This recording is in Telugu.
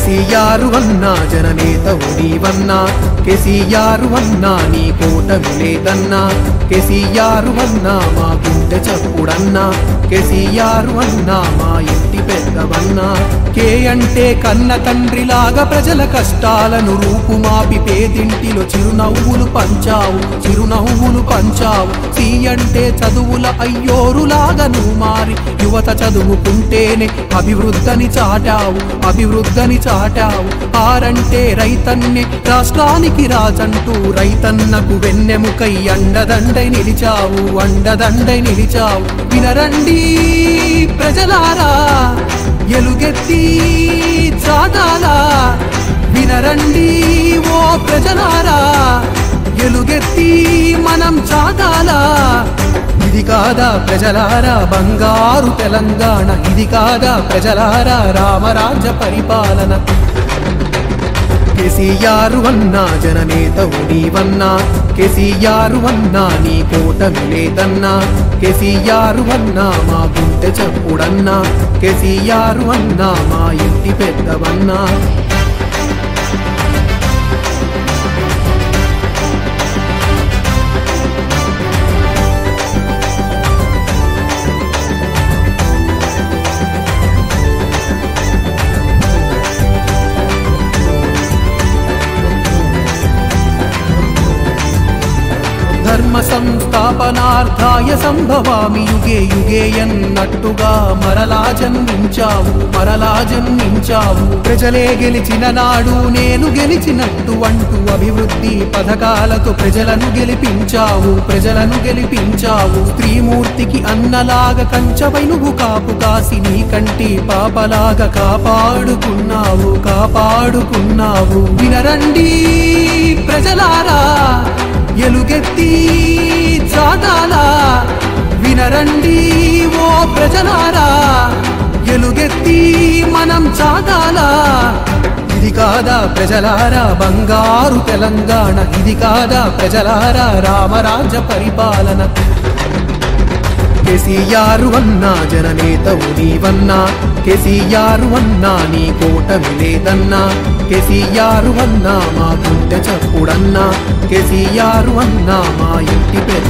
కేసీఆర్ అన్నా జననేత నీవన్నా కేసీఆర్ అన్నా నీ కోటమి లేదన్నా కేసీఆర్ అన్నా మా గుండె చప్పుడన్నా కేసీఆర్ అన్నా మా ఇంటి పెద్దవన్నా కే అంటే కన్న తండ్రిలాగా ప్రజల కష్టాలను రూపుమాపి పేదింటిలో చిరునవ్వులు పంచావు చిరునవ్వులు పంచావు సి అంటే చదువుల అయ్యోరులాగా నువ్వు మారి యువత చదువుకుంటేనే అభివృద్ధని చాటావు అభివృద్ధని చాటావు ఆరంటే రైతన్నే రాష్ట్రానికి రాజంటూ రైతన్నకు వెన్నెముకై అండదండై నిలిచావు అండదండై నిలిచావు వినరండి ప్రజలారా ఎలుగెత్తి చాటాలా వినరండి ఓ ప్రజలారా ఎలుగెత్తి మనం చాటాలా ఇది కాదా ప్రజలారా బంగారు తెలంగాణ ఇది కాదా ప్రజలారా రామరాజ్య పరిపాలన కేసీఆర్ అన్నా జననేత నీవన్నా కేసీఆర్ అన్నా నీ కోటమి లేదన్నా కేసీఆర్ అన్నా మా గుండె చప్పుడన్నా కేసీఆర్ అన్నా మా ఇంటి పెద్దవన్నా ధర్మ సంస్థాపనార్థాయ సంభవామి యుగే యుగే ఎన్నట్టుగా మరలా జన్మించావు మరలా జన్మించావు ప్రజలే గెలిచిన నాడు నేను గెలిచినట్టు అంటూ అభివృద్ధి పథకాలతో ప్రజలను గెలిపించావు ప్రజలను గెలిపించావు స్త్రీమూర్తికి అన్నలాగా కంచవై నువ్వు కాపు కాసి నీ కంటి పాపలాగా కాపాడుకున్నావు కాపాడుకున్నావు వినరండి ప్రజలారా ఎలుగెత్తి చాటాలా వినరండి ఓ ప్రజలారా ఎలుగెత్తి మనం చాటాలా ఇది కాదా ప్రజలారా బంగారు తెలంగాణ ఇది కాదా ప్రజలారా రామరాజ్య పరిపాలన కేసీఆర్ అన్నా జననేత నీవన్నా కేసీఆర్ అన్నా నీ కోటమి లేదన్నా కేసీఆర్ అన్నా మా గుండె చప్పుడన్నా కేసీఆర్ అన్నా మా ఇంటి పెద్ద